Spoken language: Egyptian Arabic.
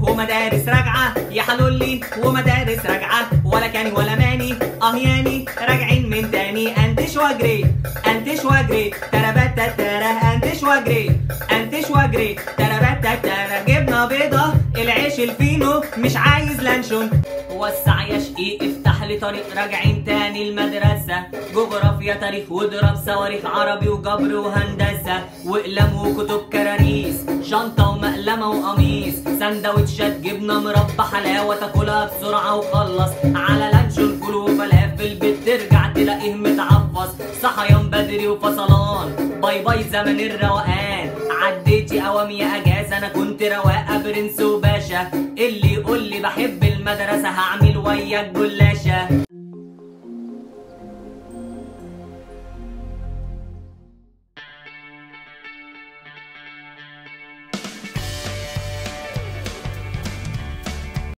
ومدارس راجعة يا حلولي ومدارس راجعة ولا كاني ولا ماني اه ياني راجعين من تاني انتش واجري انتش واجري تربتا ترى انتش واجري انتش واجري تربتا ترى جبنة بيضة العيش الفينو مش عايز لانشون وسع يا شقيق افتح لي طريق راجعين تاني المدرسة جغرافيا تاريخ واضرب صواريخ عربي وجبر وهندسة وقلم وكتب كراريس شنطة ومقلمة وقميص سندوتشات جبنة مربى حلاوة تاكلها بسرعة وخلص على لانشون فول وفلافل بترجع تلاقيه متعفص صحيان بدري وفصلان باي باي زمن الروقان عديتي اوام يا اجازة انا كنت رواقة برنس وباشا اللي يقول لي بحب المدرسة هعمل وياك جلاشة